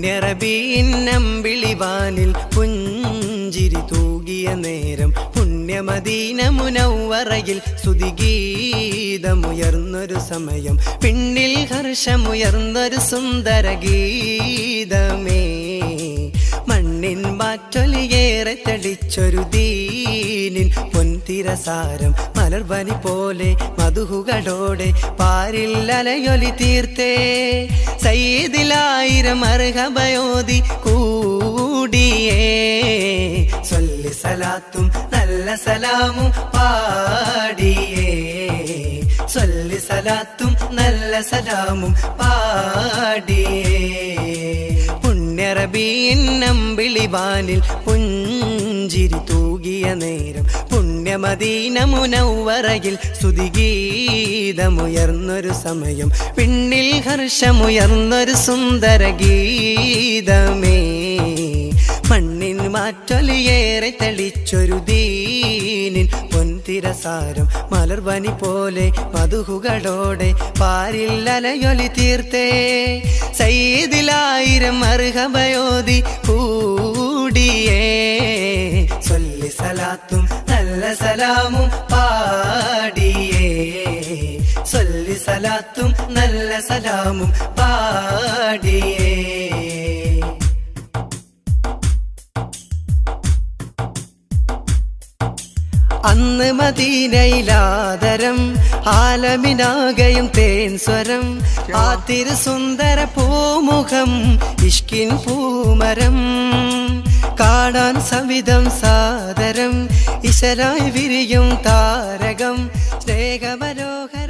പുണ്യറബീന്നമ്പിളിവാനിൽ പുഞ്ചിരി തൂകിയ നേരം പുണ്യമദീന മുനൗവറയിൽ സ്തുതിഗീതമുയർന്നൊരു സമയം പിന്നിൽ ഹർഷമുയർന്നൊരു സുന്ദര ഗീതമേ മണ്ണിൻ മാറ്റൊലിയേറെ തെളിച്ചൊരു ദീനിൻ പൊൻതിരസാരം മലർവനി പോലെ മധുഹുകളോടെ പാരിൽ അലയൊലി തീർത്തേ സയ്യിദിലായിരം അർഹബയോധി കൂടിയേ സൊല്ലി സലാത്തും നല്ല സലാമും പാടിയേ സൊല്ലി സലാത്തും നല്ല സലാമും പാടിയേ പുണ്യറബീന്നമ്പിളിവാനിൽ പുഞ്ചിരി തൂകിയ നേരം പുണ്യമദീന മുനൗവറയിൽ സ്തുതിഗീതമുയർന്നൊരു സമയം പിന്നിൽ ഹർഷമുയർന്നൊരു സുന്ദര ഗീതമേ മണ്ണിൻ മാറ്റൊലിയേറെ തെളിച്ചൊരു ദീനിൻ പൊൻതിരസാരം മലർവനി പോലെ മധുഹുകളോടെ പാരിൽ അലയൊലി തീർത്തേ സയ്യിദിലായിരം അർഹബയോധി കൂടിയേ സൊല്ലി സലാത്തും നല്ല സലാമും പാടിയേ സൊല്ലി സലാത്തും നല്ല സലാമും പാടിയേ അന്ന് മദീനയിലാദരം ആലമിനാകയും തേൻ സ്വരം ആ തിരുസുന്ദര പൂമുഖം ഇഷ്കിൻ പൂമരം കാണാൻ സവിധം സാദരം ഇശലായി വിരിയും താരകം സ്നേഹമനോഹര